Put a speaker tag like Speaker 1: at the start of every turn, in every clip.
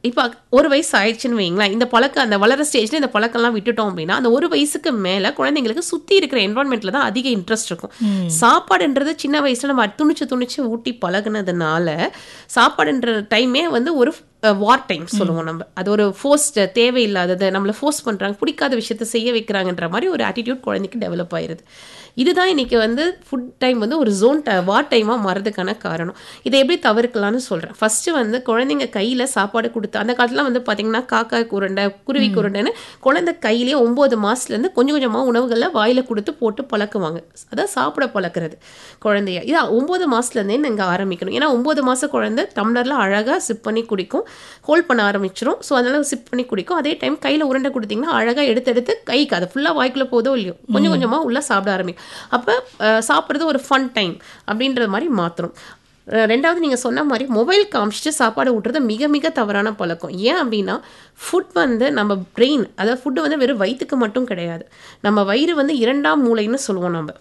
Speaker 1: இப்போ ஒரு வயசு ஆயிடுச்சுன்னு வைங்களேன் இந்த பழக்கம் அந்த வளர ஸ்டேஜில் இந்த பழக்கம்லாம் விட்டுட்டோம் அப்படின்னா அந்த ஒரு வயசுக்கு மேலே குழந்தைங்களுக்கு சுற்றி இருக்கிற என்வான்மெண்ட்டில் தான் அதிக இன்ட்ரெஸ்ட் இருக்கும் சாப்பாடுன்றது சின்ன வயசில் நம்ம துணிச்சு துணிச்சு ஊட்டி பழகுனதுனால சாப்பாடுன்ற டைமே வந்து ஒரு வார் டைம் சொல்லுவோம் நம்ம அது ஒரு ஃபோர்ஸ் தேவையில்லாதது நம்மளை ஃபோர்ஸ் பண்ணுறாங்க பிடிக்காத விஷயத்த செய்ய வைக்கிறாங்கன்ற மாதிரி ஒரு ஆட்டிடியூட் குழந்தைக்கு டெவலப் ஆயிருது இதுதான் இன்னைக்கு வந்து ஃபுட் டைம் வந்து ஒரு ஜோன் வார் டைமாக மாறதுக்கான காரணம் இதை எப்படி தவிர்க்கலாம்னு சொல்கிறேன் ஃபஸ்ட்டு வந்து குழந்தைங்க கையில் சாப்பாடு கொடுத்து அந்த காலத்தில் வந்து பார்த்தீங்கன்னா காக்கா குருண்டை குருவி குருண்டைன்னு குழந்தை கையிலேயே ஒம்பது மாதத்துலேருந்து கொஞ்சம் கொஞ்சமாக உணவுகளை வாயில் கொடுத்து போட்டு பழக்குவாங்க அதான் சாப்பிட பழக்கிறது குழந்தைய இது ஒம்பது மாதத்துலேருந்தே நீங்கள் ஆரம்பிக்கணும் ஏன்னா ஒம்பது மாதம் குழந்தை டம்ளரில் அழகாக சிப் பண்ணி குடிக்கும் ஹோல்ட் பண்ண ஆரம்பிச்சிரும் ஸோ அதனால் சிப் பண்ணி குடிக்கும் அதே டைம் கையில் உருண்டை கொடுத்தீங்கன்னா அழகாக எடுத்து எடுத்து கைக்கு அதை ஃபுல்லாக வாய்க்குள்ளே போதோ இல்லையோ கொஞ்சம் கொஞ்சமாக உள்ளே சாப்பிட ஆரம்பிக்கும் அப்போ சாப்பிட்றது ஒரு ஃபன் டைம் அப்படின்ற மாதிரி மாற்றுறோம் ரெண்டாவது நீங்கள் சொன்ன மாதிரி மொபைல் காமிச்சிட்டு சாப்பாடு ஊட்டுறது மிக மிக தவறான பழக்கம் ஏன் அப்படின்னா ஃபுட் வந்து நம்ம பிரெயின் அதாவது ஃபுட்டு வந்து வெறும் வயிற்றுக்கு மட்டும் கிடையாது நம்ம வயிறு வந்து இரண்டாம் மூளைன்னு சொல்லுவோம் நம்ம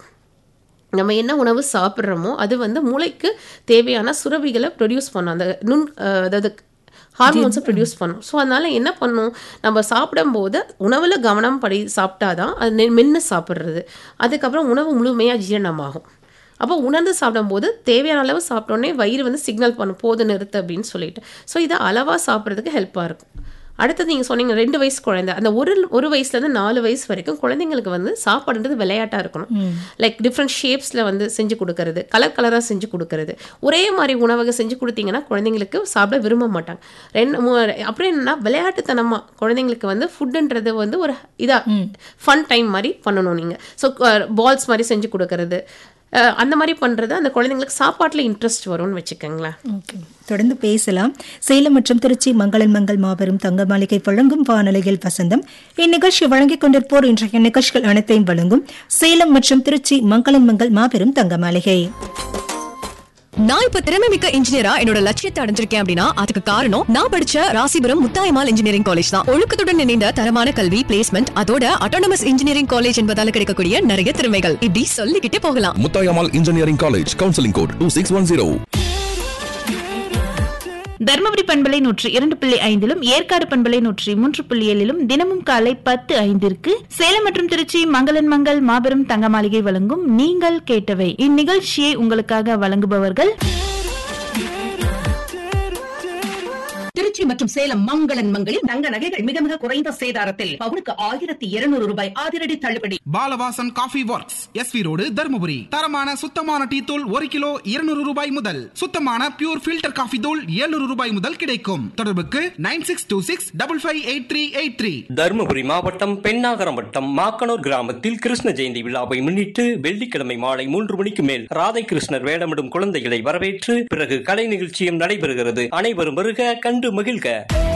Speaker 1: நம்ம என்ன உணவு சாப்பிட்றோமோ அது வந்து மூளைக்கு தேவையான சுரபிகளை ப்ரொடியூஸ் பண்ணும் அந்த நுண் அதாவது ஹார்மோன்ஸை ப்ரொடியூஸ் பண்ணும் ஸோ அதனால் என்ன பண்ணும் நம்ம சாப்பிடும்போது உணவில் கவனம் படி சாப்பிட்டாதான் அது மென்று சாப்பிட்றது அதுக்கப்புறம் உணவு முழுமையாக ஜீரணமாகும் அப்போ உணர்ந்து சாப்பிடும்போது தேவையான அளவு சாப்பிட்டோன்னே வயிறு வந்து சிக்னல் பண்ணும் போது நிறுத்து அப்படின்னு சொல்லிட்டு ஸோ இதை அளவாக சாப்பிட்றதுக்கு ஹெல்ப்பாக இருக்கும் அடுத்தது நீங்கள் சொன்னீங்க ரெண்டு வயசு குழந்தை அந்த ஒரு ஒரு வயசுலேருந்து நாலு வயசு வரைக்கும் குழந்தைங்களுக்கு வந்து சாப்பாடுன்றது விளையாட்டாக இருக்கணும் லைக் டிஃப்ரெண்ட் ஷேப்ஸில் வந்து செஞ்சு கொடுக்கறது கலர் கலராக செஞ்சு கொடுக்கறது ஒரே மாதிரி உணவகை செஞ்சு கொடுத்தீங்கன்னா குழந்தைங்களுக்கு சாப்பிட விரும்ப மாட்டாங்க ரெண்டு அப்புறம் என்னன்னா விளையாட்டுத்தனமாக குழந்தைங்களுக்கு வந்து ஃபுட்டுன்றது வந்து ஒரு இதாக ஃபன் டைம் மாதிரி பண்ணணும் நீங்கள் ஸோ பால்ஸ் மாதிரி செஞ்சு கொடுக்கறது அந்த மாதிரி பண்ணுறது அந்த குழந்தைங்களுக்கு சாப்பாட்டில் இன்ட்ரெஸ்ட் வரும்னு வச்சுக்கோங்களேன்
Speaker 2: ஓகே தொடர்ந்து பேசலாம் சேலம் மற்றும் திருச்சி மங்களன் மங்கள் மாபெரும் தங்க மாளிகை வழங்கும் வானொலியில் வசந்தம் இந்நிகழ்ச்சி வழங்கிக் கொண்டிருப்போர் இன்றைய நிகழ்ச்சிகள் அனைத்தையும் வழங்கும் சேலம் மற்றும் திருச்சி மங்களன் மங்கள் மாபெரும் தங்க மாளிகை
Speaker 3: நான் இப்ப திறமை மிக்க இன்ஜினியரா என்னோட லட்சியத்தை அடைஞ்சிருக்கேன் அப்படின்னா அதுக்கு காரணம் நான் படிச்ச ராசிபுரம் முத்தாயமால் இன்ஜினியரிங் காலேஜ் தான் ஒழுக்கத்துடன் இணைந்த தரமான கல்வி பிளேஸ்மெண்ட் அதோட அட்டானமஸ் இன்ஜினியரிங் காலேஜ் என்பதால கிடைக்கக்கூடிய நிறைய திறமைகள் இப்படி சொல்லிக்கிட்டே போகலாம்
Speaker 4: Muthayammal engineering college counselling code two six one zero
Speaker 5: Dharmapuri பண்பலை நூற்றி இரண்டு புள்ளி ஐந்திலும் ஏற்காடு பண்பலை நூற்றி மூன்று புள்ளி ஏழிலும் தினமும் காலை பத்து ஐந்திற்கு சேலம் மற்றும் திருச்சி மங்களன் மங்கள் மாபெரும் தங்க மாளிகை வழங்கும் நீங்கள் கேட்டவை இந்நிகழ்ச்சியை உங்களுக்காக வழங்குபவர்கள்
Speaker 6: திருச்சி மற்றும் சேலம் மங்களன் மங்களில் தங்க நகைகள் மிக மிக குறைந்த சேதாரத்தில் பவுனுக்கு ஆயிரத்தி இருநூறு ரூபாய் அதிரடி தள்ளுபடி
Speaker 7: Balavasan coffee works SV road Dharmapuri தரமான சுத்தமான டீ தூள் ஒரு கிலோ இருநூறு ரூபாய் முதல் சுத்தமான பியூர் ஃபில்டர் காஃபி தூள் ஏழுநூறு ரூபாய் முதல் கிடைக்கும் தொடர்புக்கு nine six two six double five eight three eight three
Speaker 8: Dharmapuri மாவட்டம் பெண்ணாகரம் வட்டம் மாக்கனூர் கிராமத்தில் கிருஷ்ண ஜெயந்தி விழாவை முன்னிட்டு வெள்ளிக்கிழமை மாலை மூன்று மணிக்கு மேல் ராதை கிருஷ்ணர் வேடமிடும் குழந்தைகளை வரவேற்று பிறகு கலை நிகழ்ச்சியும் நடைபெறுகிறது அனைவரும் வருக கண்டு மகிழ்க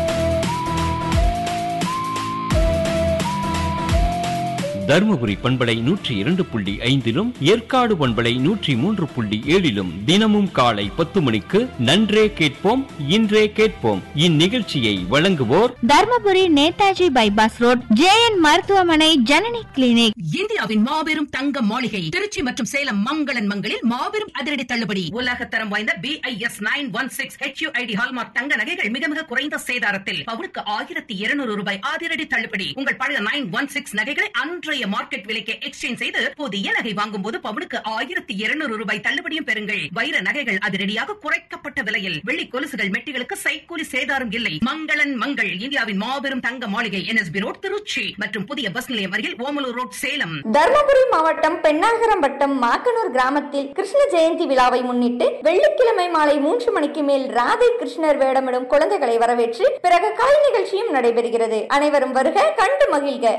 Speaker 9: தருமபுரி பண்பலை நூற்றி இரண்டு புள்ளி ஐந்திலும் ஏற்காடு பண்பலை நூற்றி மூன்று புள்ளி ஏழிலும் தினமும் காலை பத்து மணிக்கு நன்றே கேட்போம் இன்றே கேட்போம் இந்நிகழ்ச்சியை வழங்குவோர்
Speaker 5: Dharmapuri Netaji bypass road JN மருத்துவமனை ஜனனி கிளினிக்
Speaker 6: இந்தியாவின் மாபெரும் தங்க மாளிகை திருச்சி மற்றும் சேலம் மங்களன் மங்களில் மாபெரும் அதிரடி தள்ளுபடி உலகத்தரம் வாய்ந்த B I S nine one six HUID hallmark தங்க நகைகள் மிக மிக குறைந்த சேதாரத்தில் பவுனுக்கு ஆயிரத்தி இருநூறு ரூபாய் அதிரடி தள்ளுபடி உங்கள் பழைய நைன் ஒன் சிக்ஸ் நகைகளை அன்றைய மார்க்கெட் விலைக்கு எக்ஸ்சேஞ்ச் செய்து புதிய நகை வாங்கும் போது பவுனுக்கு ஆயிரத்தி இருநூறு ரூபாய் தள்ளுபடியும் பெறுங்கள் வைர நகைகள் அதிரடியாக குறைக்கப்பட்ட விலையில் வெள்ளி கொலுசுகள் மெட்டிகளுக்கு சைக்கூலி சேதாரம் இல்லை மங்களன் மங்கள் இந்தியாவின் மாபெரும் தங்க மாளிகை என்எஸ்பி ரோட் திருச்சி மற்றும் புதிய பஸ் நிலையம் அருகில் ஓமலூர் ரோட் சேலம்
Speaker 10: தர்மபுரி மாவட்டம் பெண்ணாகரம் வட்டம் மாக்கனூர் கிராமத்தில் கிருஷ்ண ஜெயந்தி விழாவை முன்னிட்டு வெள்ளிக்கிழமை மாலை மூன்று மணிக்கு மேல் ராதை கிருஷ்ணர் வேடமிடும் குழந்தைகளை வரவேற்று பிறகு கலை நிகழ்ச்சியும் நடைபெறுகிறது அனைவரும் வருக கண்டு மகிழ்க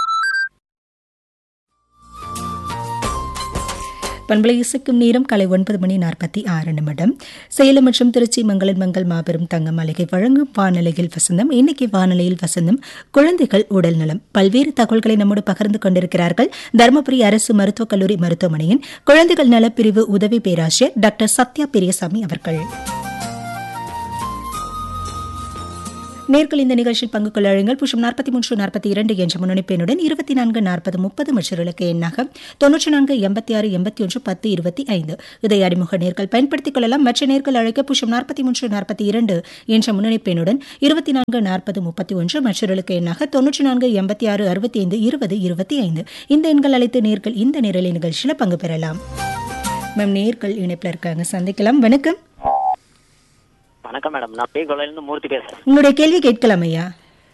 Speaker 2: பண்பலை இசைக்கும் நேரம் காலை ஒன்பது மணி நாற்பத்தி ஆறு நிமிடம் சேலம் மற்றும் திருச்சி மங்களன் மங்கள் மாபெரும் தங்க மாளிகை வழங்கும் வானொலியில் வசந்தம் இன்னைக்கு வானொலியில் வசந்தம் குழந்தைகள் உடல் நலம் பல்வேறு தகவல்களை நம்மோடு பகிர்ந்து கொண்டிருக்கிறார்கள் தருமபுரி அரசு மருத்துவக் கல்லூரி மருத்துவமனையின் குழந்தைகள் நலப்பிரிவு உதவி பேராசிரியர் டாக்டர் சத்யா பெரியசாமி அவர்கள் நேர்கள் இந்த நிகழ்ச்சியில் பங்கு கொள்ள அழைங்கள் புஷம் நாற்பத்தி மூன்று நாற்பத்தி இரண்டு என்ற முன்னணிப்பெண்ணுடன் இருபத்தி நான்கு நாற்பது முப்பது மற்றும் இலக்க எண்ணாக தொன்னூற்றி நான்கு எண்பத்தி ஆறு எண்பத்தி ஒன்று பத்து இருபத்தி ஐந்து இதை அறிமுக நேர்கள் பயன்படுத்திக் கொள்ளலாம் மற்ற நேர்கள் அழைக்க புஷம் நாற்பத்தி மூன்று நாற்பத்தி இரண்டு என்ற முன்னணிப்பெண்ணுடன் இருபத்தி நான்கு நாற்பது முப்பத்தி ஒன்று மற்றும் இலக்க எண்ணாக தொன்னூற்றி நான்கு எண்பத்தி ஆறு அறுபத்தி ஐந்து இருபது இருபத்தி ஐந்து இந்த எண்கள் அழைத்து நேர்கள் இந்த நிரலை நிகழ்ச்சியில் பங்கு பெறலாம் மேம் நேர்கள் இணைப்பில் இருக்காங்க சந்திக்கலாம் வணக்கம்
Speaker 11: வணக்கம் மேடம் நான் பே கொலையிலிருந்து மூர்த்தி பேசுறேன்
Speaker 2: உங்களுடைய கேள்வி கேட்கலாம் ஐயா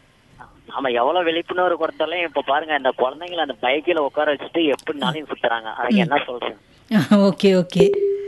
Speaker 11: ஆமா எவ்வளவு விழிப்புணர்வு கொடுத்தாலும் இப்ப பாருங்க இந்த குழந்தைங்களை அந்த பைக்கில உட்கார வச்சுட்டு எப்படினாலும் சுத்துறாங்க அதுக்கு என்ன சொல்றேன்
Speaker 2: ஓகே ஓகே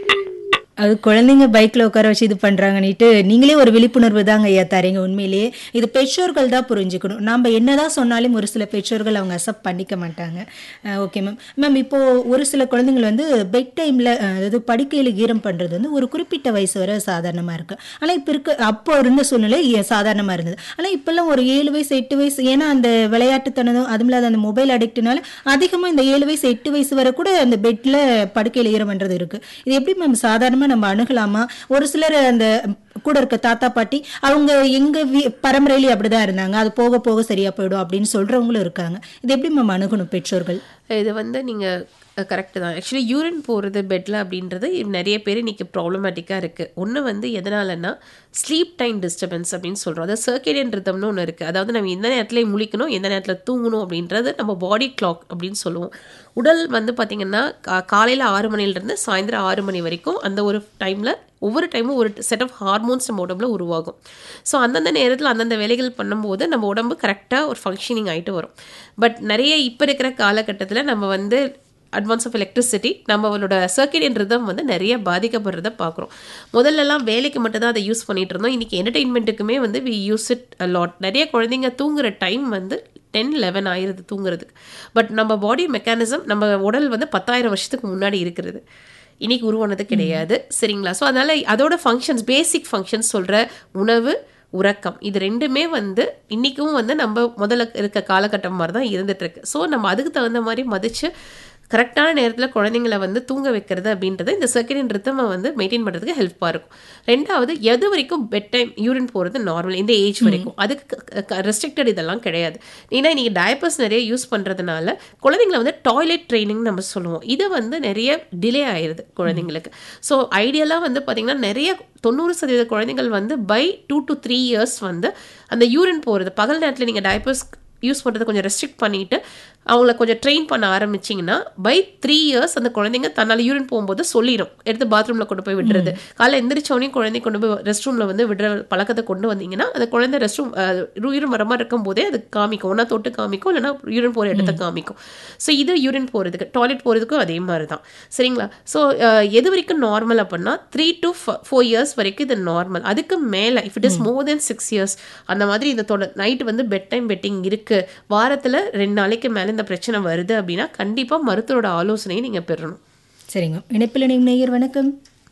Speaker 2: அது குழந்தைங்க பைக்ல உட்கார வச்சு இது பண்றாங்கன்னுட்டு நீங்களே ஒரு விழிப்புணர்வு தாங்க ஐயா தரீங்க உண்மையிலேயே இது பெற்றோர்கள் தான் புரிஞ்சுக்கணும் நம்ம என்னதான் சொன்னாலும் ஒரு சில பெற்றோர்கள் அவங்க அக்செப்ட் பண்ணிக்க மாட்டாங்க ஓகே மேம் மேம் இப்போ ஒரு சில குழந்தைங்கள் வந்து பெட் டைம்ல அதாவது படுக்கையில் ஈரம் பண்றது வந்து ஒரு குறிப்பிட்ட வயசு வரை சாதாரணமா இருக்கு ஆனா இப்ப இருக்க அப்போ இருந்த சூழ்நிலை இ- சாதாரணமா இருந்தது ஆனா இப்பெல்லாம் ஒரு ஏழு வயசு எட்டு வயசு ஏன்னா அந்த விளையாட்டுத்தனதும் அதுவும் இல்லாத அந்த மொபைல் அடிக்ட்னால அதிகமா இந்த ஏழு வயசு எட்டு வயசு வரை கூட அந்த பெட்ல படுக்கையில் ஈரம் பண்றது இருக்கு இது எப்படி மேம் சாதாரணமா நம்ம அணுகலாமா ஒரு சிலர் அந்த கூட இருக்க தாத்தா பாட்டி அவங்க எங்க வீ- பரம்பரையிலேயே அப்படிதான் இருந்தாங்க அது போக போக சரியா போயிடும் அப்படின்னு சொல்றவங்களும் இருக்காங்க இது எப்படி மேம் அணுகணும் பெற்றோர்கள்
Speaker 1: இது வந்து நீங்கள் கரெக்டு தான் ஆக்சுவலி யூரின் போகிறது பெட்டில் அப்படின்றது நிறைய பேர் இன்றைக்கி ப்ராப்ளமேட்டிக்காக இருக்குது ஒன்று வந்து எதனாலன்னா ஸ்லீப் டைம் டிஸ்டர்பன்ஸ் அப்படின்னு சொல்கிறோம் அதாவது சர்க்கேடியன் ரிதம்னு ஒன்று இருக்குது அதாவது நம்ம எந்த நேரத்தில் முழிக்கணும் எந்த நேரத்தில் தூங்கணும் அப்படின்றது நம்ம பாடி கிளாக் அப்படின்னு சொல்லுவோம் உடல் வந்து பார்த்திங்கன்னா காலையில் ஆறு மணிலேருந்து சாயந்தரம் ஆறு மணி வரைக்கும் அந்த ஒரு டைமில் ஒவ்வொரு டைமும் ஒரு செட் ஆஃப் ஹார்மோன்ஸ் நம்ம உடம்புல உருவாகும் ஸோ அந்தந்த நேரத்தில் அந்தந்த வேலைகள் பண்ணும்போது நம்ம உடம்பு கரெக்டாக ஒரு ஃபங்க்ஷனிங் ஆகிட்டு வரும் பட் நிறைய இப்போ இருக்கிற காலகட்டத்தில் நம்ம வந்து அட்வான்ஸ் ஆஃப் எலக்ட்ரிசிட்டி நம்மளோட சர்க்கேடியன் ரிதம் வந்து நிறைய பாதிக்கப்படுறத பார்க்குறோம் முதல்லலாம் வேலைக்கு மட்டும் தான் அதை யூஸ் பண்ணிட்டு இருந்தோம் இன்றைக்கி என்டர்டெயின்மெண்ட்டுக்குமே வந்து வி யூஸ் இட் லாட் நிறைய குழந்தைங்க தூங்குற டைம் வந்து டென் லெவன் ஆயிருது தூங்குறதுக்கு பட் நம்ம பாடி மெக்கானிசம் நம்ம உடல் வந்து பத்தாயிரம் வருஷத்துக்கு முன்னாடி இருக்கிறது இன்னைக்கு உருவானது கிடையாது சரிங்களா ஸோ அதனால அதோட ஃபங்க்ஷன்ஸ் பேசிக் ஃபங்க்ஷன்ஸ் சொல்கிற உணவு உறக்கம் இது ரெண்டுமே வந்து இன்றைக்கும் வந்து நம்ம முதல்ல இருக்க காலகட்டம் மாதிரி தான் இருந்துட்டு இருக்கு ஸோ நம்ம அதுக்கு தகுந்த மாதிரி மதித்து கரெக்டான நேரத்தில் குழந்தைங்கள வந்து தூங்க வைக்கிறது அப்படின்றது இந்த சர்க்கரின் ரித்தமை வந்து மெயின்டைன் பண்ணுறதுக்கு ஹெல்ப்பாக இருக்கும் ரெண்டாவது எது வரைக்கும் பெட் டைம் யூரின் போகிறது நார்மல் இந்த ஏஜ் வரைக்கும் அதுக்கு ரெஸ்ட்ரிக்டட் இதெல்லாம் கிடையாது ஏன்னா நீங்கள் டயப்பர்ஸ் நிறைய யூஸ் பண்ணுறதுனால குழந்தைங்கள வந்து டாய்லெட் ட்ரைனிங் நம்ம சொல்லுவோம் இது வந்து நிறைய டிலே ஆயிடுது குழந்தைங்களுக்கு ஸோ ஐடியலாக வந்து பார்த்திங்கன்னா நிறைய தொண்ணூறு சதவீத குழந்தைகள் வந்து by two to three years வந்து அந்த யூரின் போகிறது பகல் நேரத்தில் நீங்கள் டயப்பர்ஸ் யூஸ் பண்ணுறதை கொஞ்சம் ரெஸ்ட்ரிக்ட் பண்ணிவிட்டு அவங்கள கொஞ்சம் ட்ரெயின் பண்ண ஆரம்பிச்சிங்கன்னா பை த்ரீ இயர்ஸ் அந்த குழந்தைங்க தன்னால் யூரின் போகும்போது சொல்லிடும் எடுத்து பாத்ரூமில் கொண்டு போய் விடுறது காலைல எந்திரிச்சோடனே குழந்தை கொண்டு போய் ரெஸ்ட் ரூமில் வந்து விடுற பழக்கத்தை கொண்டு வந்தீங்கன்னா அந்த குழந்தை ரெஸ்ட் ரூம் யூரின் வர மாதிரி இருக்கும் போதே அது காமிக்கும் ஒன்றா தொட்டு காமிக்கும் இல்லைன்னா யூரின் போகிற இடத்த காமிக்கும் ஸோ இது யூரின் போகிறதுக்கு டாய்லெட் போகிறதுக்கும் அதே மாதிரி தான் சரிங்களா ஸோ எது வரைக்கும் நார்மல் அப்படின்னா த்ரீ டு ஃபோர் இயர்ஸ் வரைக்கும் இது நார்மல் அதுக்கு மேலே if it is more then six years அந்த மாதிரி இந்த தொட நைட்டு வந்து பெட் டைம் பெட்டிங் இருக்குது வாரத்தில் ரெண்டு நாளைக்கு மேலே இந்த பிரச்சனை வருது அப்படின்னா கண்டிப்பாக மருத்துவரோட ஆலோசனையை நீங்கள் பெறணும்
Speaker 2: சரிங்க இணைப்பில் நீங்கள் நேயர் வணக்கம்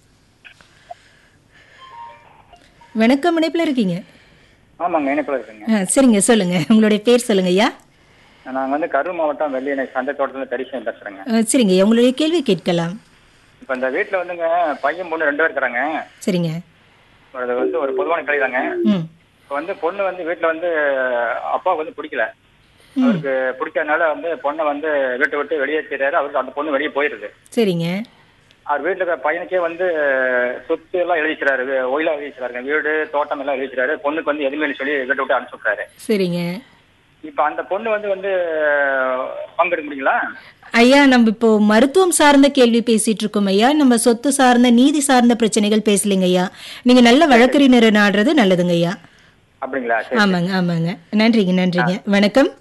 Speaker 2: வணக்கம் இணைப்பில் இருக்கீங்க
Speaker 12: ஆமாங்க இணைப்பில் இருக்குங்க
Speaker 2: ஆ சரிங்க சொல்லுங்க உங்களுடைய பேர் சொல்லுங்க ஐயா
Speaker 12: நாங்கள் வந்து கரூர் மாவட்டம் வெள்ளியணை சந்தை தோட்டத்தில் தரிசனம் பேசுகிறேங்க
Speaker 2: ஆ, சரிங்க ஐயா, உங்களுடைய கேள்வி கேட்கலாம்
Speaker 12: இப்போ இந்த வீட்டில் வந்துங்க பையன் பொண்ணு ரெண்டு பேர் இருக்கிறாங்க
Speaker 2: சரிங்க
Speaker 12: அது வந்து ஒரு பொதுவான கழிதாங்க
Speaker 2: ம்
Speaker 12: இப்போ வந்து பொண்ணு வந்து வீட்டில் வந்து அப்பாவுக்கு வந்து பிடிக்கல அவருக்கு பிடிக்காதனால வந்து பொண்ணை வந்து வீட்டை விட்டு வெளியேற்றிறாரு அவருக்கு அந்த பொண்ணு வெளியே போயிடுது
Speaker 2: சரிங்க
Speaker 12: அவர் வீட்டில் இருக்கிற பையனுக்கே வந்து சொத்து எல்லாம் எழுதி வச்சிருக்காரு ஒயிலா எழுதி வச்சிருக்காருங்க வீடு தோட்டம் எல்லாம் எழுதி வச்சிருக்காரு பொண்ணுக்கு வந்து எதுவுமே இல்லைன்னு சொல்லி வீட்டை விட்டு அனுப்பிச்சு விட்டாரு
Speaker 2: சரிங்க
Speaker 12: இப்போ அந்த பொண்ணு வந்து வந்து பங்கெடுக்க முடியுங்களா
Speaker 2: ஐயா நம்ம இப்போ மருத்துவம் சார்ந்த கேள்வி பேசிட்டு இருக்கோம் ஐயா நம்ம சொத்து சார்ந்த நீதி சார்ந்த பிரச்சனைகள் பேசலைங்க ஐயா நீங்க நல்ல வழக்கறிஞரை நாடுறது நல்லதுங்க ஐயா
Speaker 12: அப்படிங்களா சரி
Speaker 2: ஆமாங்க ஆமாங்க நன்றிங்க நன்றிங்க வணக்கம்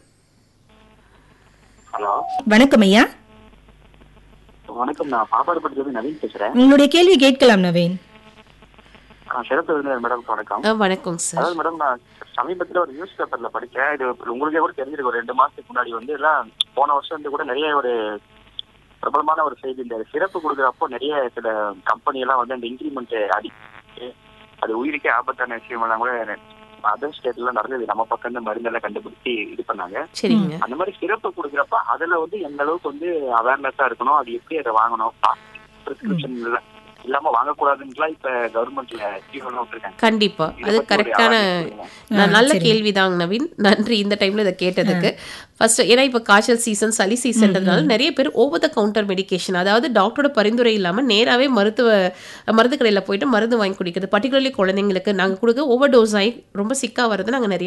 Speaker 11: ஹலோ
Speaker 2: வணக்கம் ஐயா
Speaker 11: வணக்கம் நான் பாப்பாடு பற்றி நவீன் பேசுறேன்
Speaker 2: உங்களுடைய கேள்வி கேட்கலாம் நவீன்
Speaker 11: சிறப்பு விருந்தினர் மேடம் வணக்கம்
Speaker 1: ஆ, வணக்கம் சார்
Speaker 11: அதாவது மேடம் நான் சமீபத்துல ஒரு நியூஸ் பேப்பர்ல படிச்சேன் இது உங்களுக்கே கூட தெரிஞ்சிருக்கு ஒரு ரெண்டு மாசத்துக்கு முன்னாடி வந்து எல்லாம் போன வருஷம் வந்து கூட நிறைய ஒரு பிரபலமான ஒரு செய்தி இந்த சிறப்பு கொடுக்குறப்போ நிறைய சில கம்பெனி எல்லாம் வந்து அந்த இன்க்ரிமெண்ட் அடி அது உயிருக்கே ஆபத்தான விஷயம் எல்லாம் கூட அதர் ஸ்டேட்ல எல்லாம் நடந்தது நம்ம பக்கம் இந்த மருந்தெல்லாம் கண்டுபிடிச்சி இது பண்ணாங்க
Speaker 1: சரிங்க
Speaker 11: அந்த மாதிரி சிறப்பு கொடுக்குறப்ப அதுல வந்து எந்த அளவுக்கு வந்து அவேர்னஸா இருக்கணும் அது எப்படி அதை வாங்கணும் பிரிஸ்கிரிப்ஷன் இல்லாம வாங்கக்கூடாதுன்னுலாம் இப்ப கவர்மெண்ட்ல தீர்மானம் விட்டுருக்காங்க
Speaker 1: கண்டிப்பா
Speaker 11: இதை
Speaker 1: அது
Speaker 11: பத்தி ஒரு
Speaker 1: கரெக்டான
Speaker 11: awareness கொடுங்க.
Speaker 1: நான் நல்ல
Speaker 2: சரி.
Speaker 1: கேள்விதாங்க நவீன் நன்றி இந்த டைம்ல இதை கேட்டதுக்கு ஃபர்ஸ்ட் ஏன்னா இப்ப காய்ச்சல் சீசன் சளி சீசன்றதுனால நிறைய பேர் ஓவர் த கவுண்டர் மெடிகேஷன் அதாவது டாக்டரோட பரிந்துரை இல்லாம நேராவே மருத்துவ மருந்து கடையில போயிட்டு மருந்து வாங்கி குடிக்கிறது பர்டிகுலர்லி குழந்தைங்களுக்கு நாங்க கொடுக்க ஓவர் டோஸ் ஆகி ரொம்ப சிக்கா வரது நாங்க நிறைய